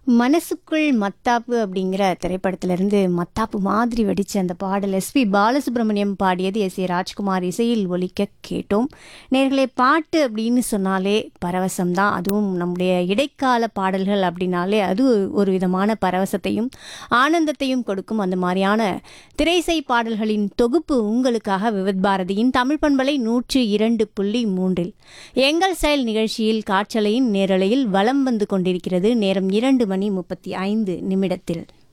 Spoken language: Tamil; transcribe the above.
மனசுக்குள் மத்தாப்பு அப்படிங்கிற திரைப்படத்திலிருந்து மத்தாப்பு மாதிரி வெடிச்ச அந்த பாடல் எஸ்பி பாலசுப்ரமணியம் பாடியது எஸ் ஏ ராஜ்குமார் இசையில் ஒலிக்க கேட்டோம் நேர்களே பாட்டு அப்படின்னு சொன்னாலே பரவசம்தான் அதுவும் நம்முடைய இடைக்கால பாடல்கள் அப்படின்னாலே அது ஒரு விதமான பரவசத்தையும் ஆனந்தத்தையும் கொடுக்கும் அந்த மாதிரியான திரைசை பாடல்களின் தொகுப்பு உங்களுக்காக விவித் பாரதியின் தமிழ் பண்பலை நூற்று இரண்டு புள்ளி மூன்றில் எங்கள் செயல் நிகழ்ச்சியில் காற்றலையின் நேரலையில் வலம் வந்து கொண்டிருக்கிறது நேரம் இரண்டு மணி முப்பத்தி ஐந்து நிமிடத்தில்